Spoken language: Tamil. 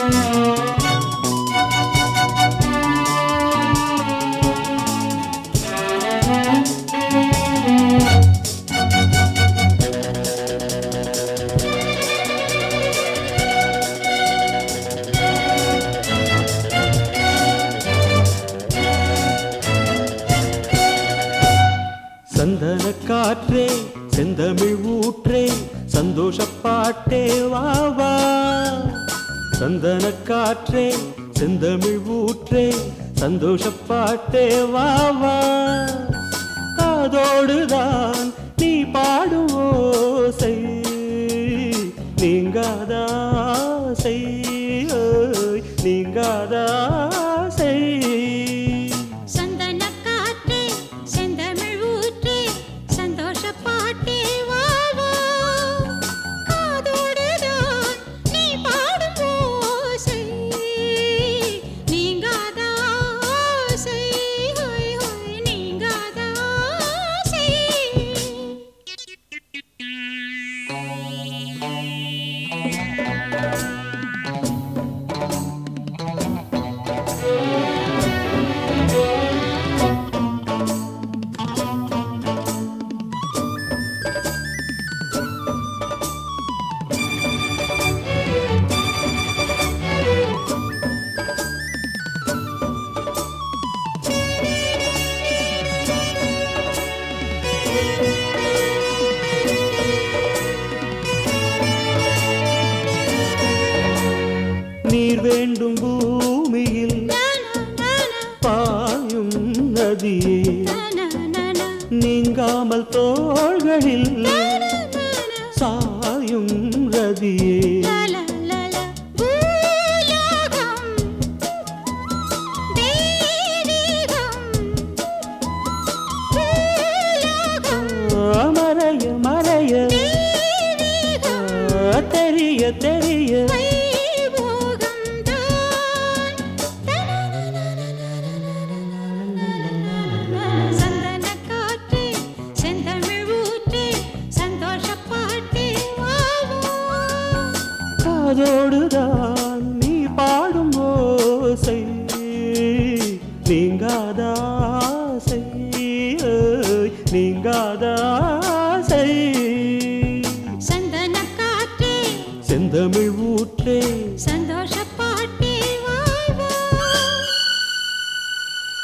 சந்தன காற்றே செந்தமிழ் ஊற்றே சந்தோஷப்பாட்டே வா வா சந்தன காற்றே செந்தமிழ் ஊற்றே சந்தோஷப்பாட்டே வா வா காதோடுதான் நீ பாடும் ஓசை நீங்காதாசை ஓய், நீங்காதாசை சந்தனக் காற்றே, செந்தமிழ் ஊற்றே, சந்தோஷப் பாட்டே வா வா. காதோடுதான் நீ பாடும் ஓசை, நீங்காத ஆசை, ஹோய் ஹோய் நீங்காத ஆசை. நீர் வேண்டும் பூமியில் நானா, நானா, பாயும் நதியே நானா, நானா, நீங்காமல் தோள்களில் நானா, நானா. சாயும் ரதியே